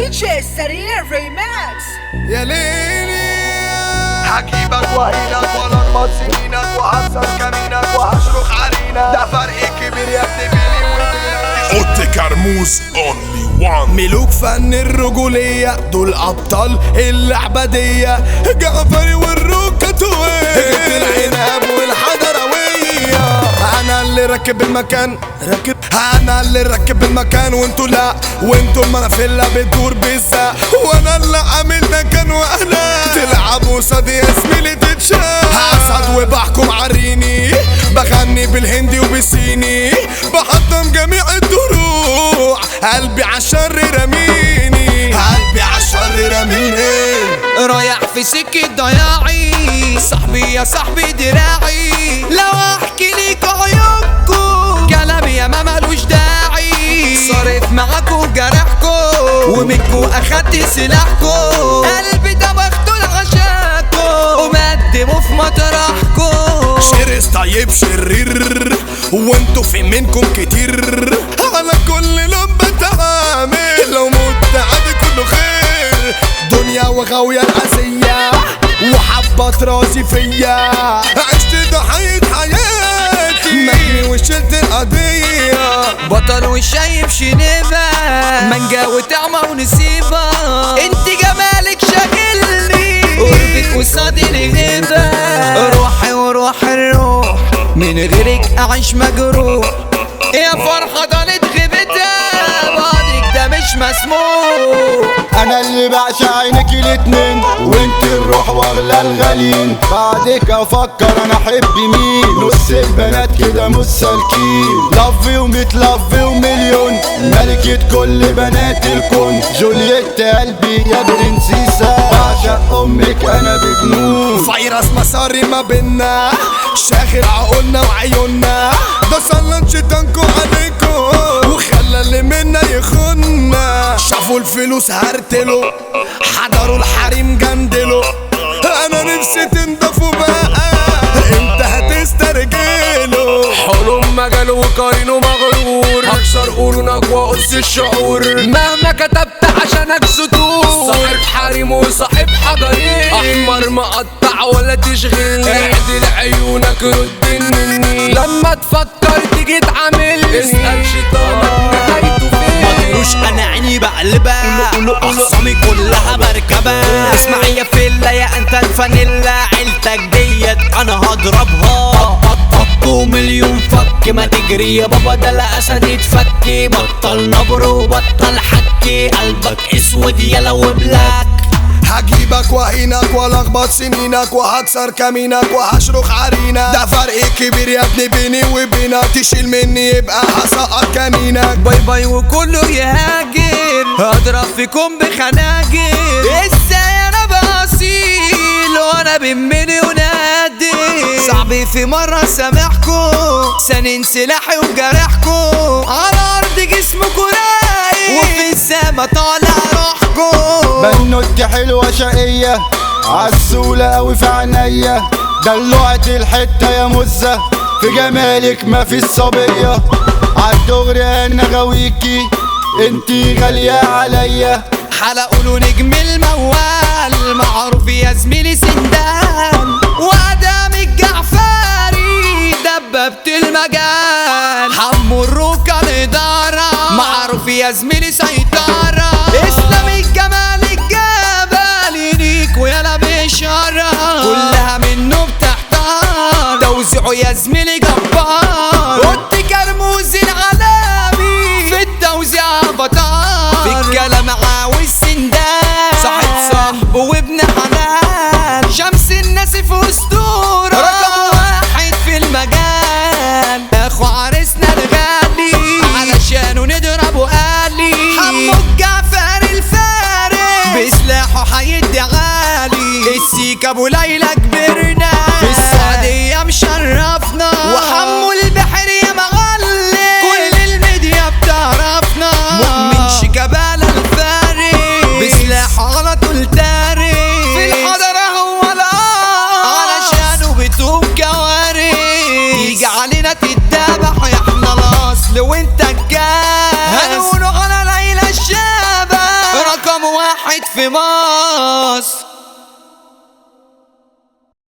DJ سريع ريماكس يا ليلي هجيبك وهينك والخبط سنينك وهكسر كمينك وهشرخ علينا ده فرق كبير يا ابني بيني وبينك اوتي كرموز اونلي وان ملوك فن الرجولية دول أبطال اللعبة دي جعفري والروكاتوية جبت العنب والحضروية أنا اللي راكب المكان راكب أنا اللي راكب المكان وانتوا لا وانتوا المنافلة بتدور بالزق وأنا اللي عامل مكان وأهلا تلعبوا قصادي يا زميلي تتشاف أسعد وبحكم عريني بغني بالهندي وبالصيني بحطم جميع الدروع قلبي عالشر رميني قلبي عالشر رميني رايح في سكة ضياعي صاحبي يا صاحبي دراعي لو احكي ليك عيوبكو كلامي يا ما ملوش داعي صارف معاكو جرحكو ومنكو اخدت سلاحكو قلبي ده مقتول عشاكو ومقدمه في مطرحكو شرس طيب شرير وانتوا في منكم كتير على كل لون بتعامل لو مت عادي كله خير دنيا وغاوية الأذية وحبة راسي فيا عشت ضحية حياتي مجني وشلت القضية بطل وشايب شنيبة مانجا وطعمة ونسيبة انت جمالك شاغلني قربك قصادي الهبة روحي وروح الروح من غيرك اعيش مجروح يا فرحة ضلت غيبتها بعدك ده مش مسموح انا اللي بعشق عينك الاتنين وانت الروح واغلى الغالين بعدك افكر انا احب مين نص البنات كده مش سالكين لف وميت لف ومليون ملكة كل بنات الكون جولييت قلبي يا برنسيسة بعشق امك انا بجنون فيروس مساري ما بينا شاغل عقولنا وعيوننا ده صلى شيطانكو عليكم وخلى اللي منا يخنا شافوا الفلوس هرتلوا حضروا الحريم جندلوا انا نفسي تنضفوا بقى امتى هتسترجلوا حلم مجال وقاين ومغرور هكسر قولونك واقص الشعور مهما كتبت عشانك سطور صاحب حريم وصاحب حضرين احمر مقطع ولا تشغلني اعدل عيونك رد مني لما تفكر تيجي تعاملني اسأل شيطانك نهايته فين مش انا عيني بقلبها اخصامي كلها بركبها اسمعي يا فيلا يا انت الفانيلا عيلتك ديت انا هضربها فك مليون فك ما تجري يا بابا ده لا اسد يتفكي بطل نبر وبطل حكي قلبك اسود يلا وبلاك هجيبك وهينك والخبط سنينك وهكسر كمينك وهشرخ عرينك ده فرق كبير يا ابني بيني وبينك تشيل مني يبقى هسقط كمينك باي باي وكله يهاجر هضرب فيكم بخناجر ازاي انا بأصيل وانا بمني ونادي صعب في مرة سامحكو سنين سلاحي وجرحكو على ارض جسمكو رايق وفي السما طالع روحكو بنوتي حلوة شقية عسولة أوي في عينيا دلوعت الحتة يا مزة في جمالك ما في الصبية عالدغري أنا غاويكي انتي غالية عليا حلقوا له نجم الموال معروف يا زميلي سندان وادم الجعفري دببت المجال حمو الروكة الإدارة معروف يا زميلي سيطرة اسلام الجمال الجبل ليك ويلا بشارة كلها منه بتحتار توزيعه يا زميلي جبار قلت كرموز العالمي في التوزيع بطار في الكلام عاوز سندان صاحب صاحبه وابن حلال شمس الناس في اسطورة رقم واحد في المجال اخو عريسنا الغالي علشانه نضربه آلي حمو الجعفر الفارس بسلاحه هيدي عالي السيك ابو ليلى كبرنا في السعودية مشرفنا وحمو البحر يا معلم كل الميديا بتعرفنا مؤمن شيكابالا الفارس بسلاحه على طول تاري في الحضرة هو الأرض علشانه بتوب كوارث تيجي علينا تتذبح يا احنا الاصل وانت الجاهز هنقوله على ليلى الشابة رقم واحد في مصر